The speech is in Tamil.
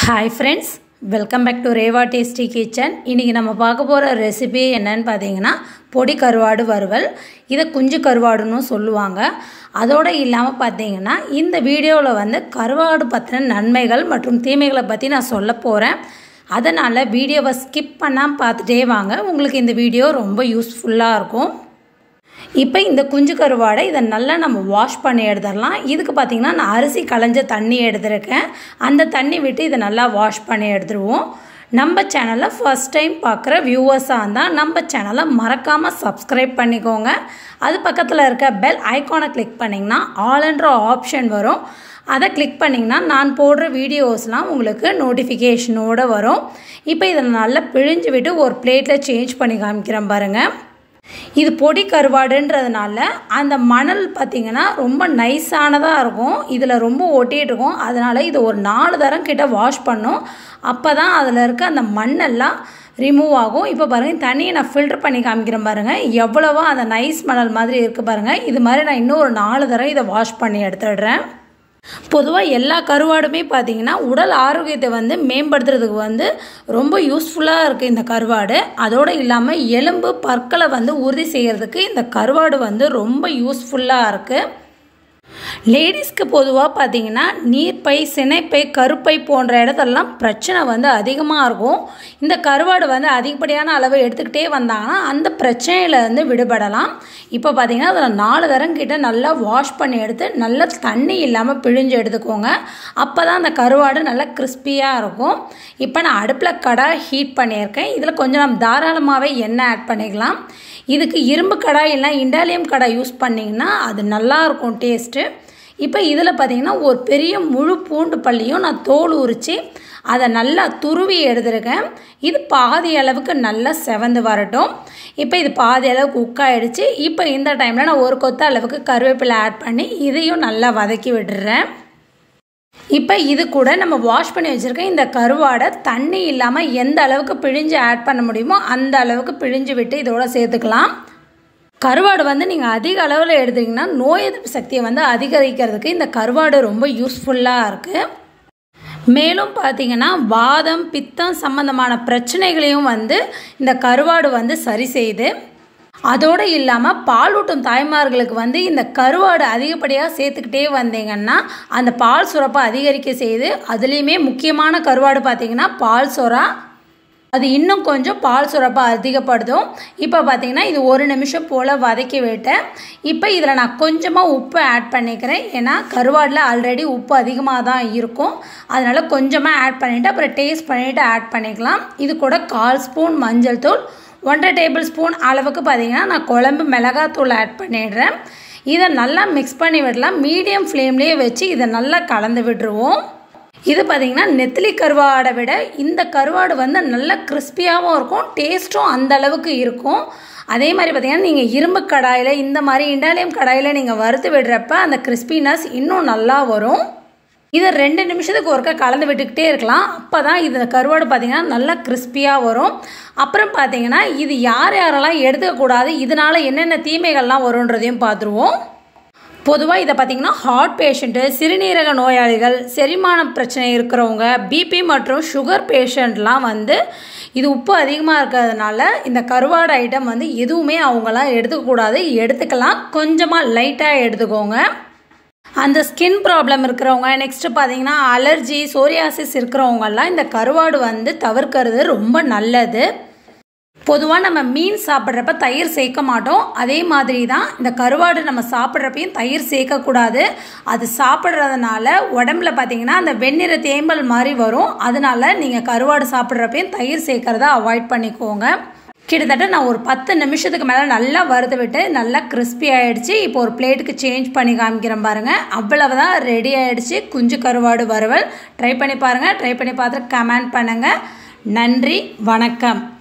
hi friends welcome back to Reva tasty kitchen இன்றைக்கி நம்ம பார்க்க போகிற ரெசிபி என்னன்னு பார்த்தீங்கன்னா பொடி கருவாடு வறுவல் இதை குஞ்சு கருவாடுன்னு சொல்லுவாங்க அதோடு இல்லாமல் பார்த்தீங்கன்னா இந்த வீடியோவில் வந்து கருவாடு பற்றின நன்மைகள் மற்றும் தீமைகளை பற்றி நான் சொல்ல போகிறேன் அதனால் வீடியோவை ஸ்கிப் பண்ணாமல் பார்த்துட்டே வாங்க உங்களுக்கு இந்த வீடியோ ரொம்ப யூஸ்ஃபுல்லாக இருக்கும் இப்போ இந்த குஞ்சு கருவாடை இதை நல்லா நம்ம வாஷ் பண்ணி எடுத்துடலாம் இதுக்கு பார்த்திங்கன்னா நான் அரிசி களைஞ்ச தண்ணி எடுத்துருக்கேன் அந்த தண்ணி விட்டு இதை நல்லா வாஷ் பண்ணி எடுத்துருவோம் நம்ம சேனலை ஃபஸ்ட் டைம் பார்க்குற வியூவர்ஸாக இருந்தால் நம்ம சேனலை மறக்காமல் சப்ஸ்கிரைப் பண்ணிக்கோங்க அது பக்கத்தில் இருக்க பெல் ஐக்கானை கிளிக் பண்ணிங்கன்னா ஆல்ன்ற ஆப்ஷன் வரும் அதை கிளிக் பண்ணிங்கன்னா நான் போடுற வீடியோஸ்லாம் உங்களுக்கு நோட்டிஃபிகேஷனோடு வரும் இப்போ இதை நல்லா பிழிஞ்சு விட்டு ஒரு பிளேட்டில் சேஞ்ச் பண்ணி காமிக்கிறேன் பாருங்கள் இது பொடி கருவாடுன்றதுனால அந்த மணல் பார்த்திங்கன்னா ரொம்ப நைஸானதாக இருக்கும் இதில் ரொம்ப ஒட்டிகிட்டு இருக்கும் அதனால் இது ஒரு நாலு தரம் கிட்ட வாஷ் பண்ணும் அப்போ தான் அதில் இருக்க அந்த மண்ணெல்லாம் ரிமூவ் ஆகும் இப்போ பாருங்கள் தண்ணியை நான் ஃபில்டர் பண்ணி காமிக்கிறேன் பாருங்கள் எவ்வளவோ அந்த நைஸ் மணல் மாதிரி இருக்குது பாருங்கள் இது மாதிரி நான் இன்னும் ஒரு நாலு தரம் இதை வாஷ் பண்ணி எடுத்துடுறேன் பொதுவாக எல்லா கருவாடுமே பார்த்திங்கன்னா உடல் ஆரோக்கியத்தை வந்து மேம்படுத்துறதுக்கு வந்து ரொம்ப யூஸ்ஃபுல்லாக இருக்குது இந்த கருவாடு அதோடு இல்லாமல் எலும்பு பற்களை வந்து உறுதி செய்கிறதுக்கு இந்த கருவாடு வந்து ரொம்ப யூஸ்ஃபுல்லாக இருக்குது லேடிஸ்க்கு பொதுவாக பார்த்தீங்கன்னா நீர்ப்பை சினைப்பை கருப்பை போன்ற இடத்துலலாம் பிரச்சனை வந்து அதிகமாக இருக்கும் இந்த கருவாடு வந்து அதிகப்படியான அளவு எடுத்துக்கிட்டே வந்தாங்கன்னா அந்த பிரச்சனையிலேருந்து விடுபடலாம் இப்போ பார்த்தீங்கன்னா அதில் நாலு தரம் கிட்ட நல்லா வாஷ் பண்ணி எடுத்து நல்லா தண்ணி இல்லாமல் பிழிஞ்சு எடுத்துக்கோங்க அப்போ தான் அந்த கருவாடு நல்லா கிறிஸ்பியாக இருக்கும் இப்போ நான் அடுப்பில் கடாய் ஹீட் பண்ணியிருக்கேன் இதில் கொஞ்சம் நம்ம தாராளமாகவே எண்ணெய் ஆட் பண்ணிக்கலாம் இதுக்கு இரும்பு கடாய் இல்லை இண்டாலியம் கடாய் யூஸ் பண்ணிங்கன்னா அது நல்லாயிருக்கும் டேஸ்ட்டு இப்போ இதில் பார்த்திங்கன்னா ஒரு பெரிய முழு பூண்டு பள்ளியும் நான் தோல் உரித்து அதை நல்லா துருவி எடுத்துருக்கேன் இது பாதி அளவுக்கு நல்லா செவந்து வரட்டும் இப்போ இது பாதி அளவுக்கு உக்காயிடுச்சு இப்போ இந்த டைமில் நான் ஒரு கொத்த அளவுக்கு கருவேப்பிலை ஆட் பண்ணி இதையும் நல்லா வதக்கி விடுறேன் இப்போ இது கூட நம்ம வாஷ் பண்ணி வச்சுருக்க இந்த கருவாடை தண்ணி இல்லாமல் எந்த அளவுக்கு பிழிஞ்சு ஆட் பண்ண முடியுமோ அந்த அளவுக்கு பிழிஞ்சு விட்டு இதோட சேர்த்துக்கலாம் கருவாடு வந்து நீங்கள் அதிக அளவில் எடுத்திங்கன்னா நோய் எதிர்ப்பு சக்தியை வந்து அதிகரிக்கிறதுக்கு இந்த கருவாடு ரொம்ப யூஸ்ஃபுல்லாக இருக்குது மேலும் பார்த்தீங்கன்னா வாதம் பித்தம் சம்மந்தமான பிரச்சனைகளையும் வந்து இந்த கருவாடு வந்து சரி செய்யுது அதோடு இல்லாமல் பாலூட்டும் தாய்மார்களுக்கு வந்து இந்த கருவாடு அதிகப்படியாக சேர்த்துக்கிட்டே வந்தீங்கன்னா அந்த பால் சுரப்பை அதிகரிக்க செய்யுது அதுலேயுமே முக்கியமான கருவாடு பார்த்திங்கன்னா பால் சுறா அது இன்னும் கொஞ்சம் பால் சுரப்பை அதிகப்படுத்தும் இப்போ பார்த்தீங்கன்னா இது ஒரு நிமிஷம் போல் வதக்கி விட்டேன் இப்போ இதில் நான் கொஞ்சமாக உப்பு ஆட் பண்ணிக்கிறேன் ஏன்னா கருவாடில் ஆல்ரெடி உப்பு அதிகமாக தான் இருக்கும் அதனால் கொஞ்சமாக ஆட் பண்ணிவிட்டு அப்புறம் டேஸ்ட் பண்ணிவிட்டு ஆட் பண்ணிக்கலாம் இது கூட கால் ஸ்பூன் மஞ்சள் தூள் ஒன்றரை டேபிள் ஸ்பூன் அளவுக்கு பார்த்தீங்கன்னா நான் குழம்பு மிளகாத்தூள் ஆட் பண்ணிடுறேன் இதை நல்லா மிக்ஸ் பண்ணி விடலாம் மீடியம் ஃப்ளேம்லேயே வச்சு இதை நல்லா கலந்து விட்டுருவோம் இது பார்த்திங்கன்னா நெத்திலி கருவாடை விட இந்த கருவாடு வந்து நல்லா கிறிஸ்பியாகவும் இருக்கும் டேஸ்ட்டும் அந்த அளவுக்கு இருக்கும் அதே மாதிரி பார்த்திங்கன்னா நீங்கள் இரும்பு கடாயில் இந்த மாதிரி இண்டாலியம் கடாயில் நீங்கள் வறுத்து விடுறப்ப அந்த கிறிஸ்பினஸ் இன்னும் நல்லா வரும் இதை ரெண்டு நிமிஷத்துக்கு ஒருக்கா கலந்து விட்டுக்கிட்டே இருக்கலாம் அப்போ தான் இது கருவாடு பார்த்திங்கன்னா நல்லா கிறிஸ்பியாக வரும் அப்புறம் பார்த்திங்கன்னா இது யார் யாரெல்லாம் எடுத்துக்கக்கூடாது இதனால் என்னென்ன தீமைகள்லாம் வரும்ன்றதையும் பார்த்துருவோம் பொதுவாக இதை பார்த்திங்கன்னா ஹார்ட் பேஷண்ட்டு சிறுநீரக நோயாளிகள் செரிமான பிரச்சனை இருக்கிறவங்க பிபி மற்றும் சுகர் பேஷண்ட்லாம் வந்து இது உப்பு அதிகமாக இருக்கிறதுனால இந்த கருவாடு ஐட்டம் வந்து எதுவுமே அவங்களாம் எடுத்துக்கக்கூடாது எடுத்துக்கலாம் கொஞ்சமாக லைட்டாக எடுத்துக்கோங்க அந்த ஸ்கின் ப்ராப்ளம் இருக்கிறவங்க நெக்ஸ்ட்டு பார்த்தீங்கன்னா அலர்ஜி சோரியாசிஸ் இருக்கிறவங்கெல்லாம் இந்த கருவாடு வந்து தவிர்க்கிறது ரொம்ப நல்லது பொதுவாக நம்ம மீன் சாப்பிட்றப்ப தயிர் சேர்க்க மாட்டோம் அதே மாதிரி தான் இந்த கருவாடு நம்ம சாப்பிட்றப்பையும் தயிர் சேர்க்கக்கூடாது அது சாப்பிட்றதுனால உடம்புல பார்த்தீங்கன்னா அந்த வெண்ணிற தேம்பல் மாதிரி வரும் அதனால நீங்கள் கருவாடு சாப்பிட்றப்பையும் தயிர் சேர்க்கறத அவாய்ட் பண்ணிக்கோங்க கிட்டத்தட்ட நான் ஒரு பத்து நிமிஷத்துக்கு மேலே நல்லா வறுத்து விட்டு நல்லா கிறிஸ்பி ஆகிடுச்சு இப்போ ஒரு பிளேட்டுக்கு சேஞ்ச் பண்ணி காமிக்கிறேன் பாருங்கள் அவ்வளவுதான் ரெடி ஆகிடுச்சு குஞ்சு கருவாடு வறுவல் ட்ரை பண்ணி பாருங்கள் ட்ரை பண்ணி பார்த்துட்டு கமெண்ட் பண்ணுங்கள் நன்றி வணக்கம்